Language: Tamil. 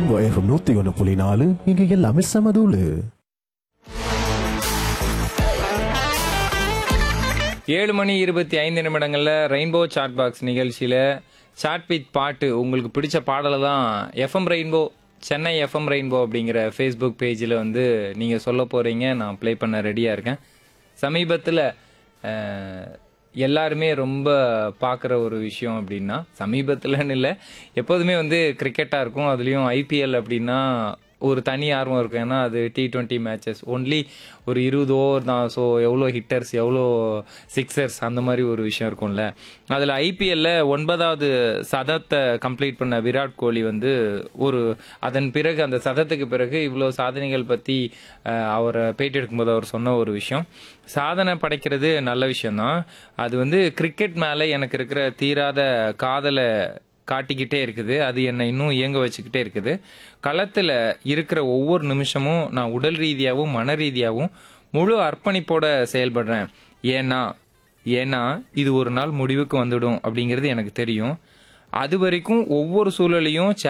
ரெயின்போ எஃப்எம் நூத்தி ஒன்று புள்ளி நாலு இங்க எல்லாமே சமதூளு ஏழு மணி இருபத்தி ஐந்து நிமிடங்களில் ரெயின்போ சாட் பாக்ஸ் நிகழ்ச்சியில் சாட் வித் பாட்டு உங்களுக்கு பிடிச்ச பாடலை தான் FM rainbow Chennai FM rainbow அப்படிங்கிற ஃபேஸ்புக் பேஜில் வந்து நீங்கள் சொல்ல போகிறீங்க நான் ப்ளே பண்ண ரெடியாக இருக்கேன் சமீபத்தில் எல்லாருமே ரொம்ப பார்க்குற ஒரு விஷயம் அப்படின்னா சமீபத்தில்னு இல்லை எப்போதுமே வந்து கிரிக்கெட்டாக இருக்கும் அதுலேயும் ஐபிஎல் அப்படின்னா ஒரு தனி ஆர்வம் இருக்கும் ஏன்னா அது டி டுவெண்ட்டி மேட்சஸ் ஒன்லி ஒரு இருபது ஓவர் தான் ஸோ எவ்வளோ ஹிட்டர்ஸ் எவ்வளோ சிக்ஸர்ஸ் அந்த மாதிரி ஒரு விஷயம் இருக்கும்ல அதில் ஐபிஎல்ல ஒன்பதாவது சதத்தை கம்ப்ளீட் பண்ண விராட் கோலி வந்து ஒரு அதன் பிறகு அந்த சதத்துக்கு பிறகு இவ்வளோ சாதனைகள் பற்றி அவரை பேட்டி எடுக்கும்போது அவர் சொன்ன ஒரு விஷயம் சாதனை படைக்கிறது நல்ல விஷயம்தான் அது வந்து கிரிக்கெட் மேலே எனக்கு இருக்கிற தீராத காதலை காட்டிக்கிட்டே இருக்குது அது என்னை இன்னும் இயங்க வச்சுக்கிட்டே இருக்குது களத்தில் இருக்கிற ஒவ்வொரு நிமிஷமும் நான் உடல் ரீதியாகவும் மன ரீதியாகவும் முழு அர்ப்பணிப்போட செயல்படுறேன் ஏன்னா ஏன்னா இது ஒரு நாள் முடிவுக்கு வந்துடும் அப்படிங்கிறது எனக்கு தெரியும் அது வரைக்கும் ஒவ்வொரு சூழலையும்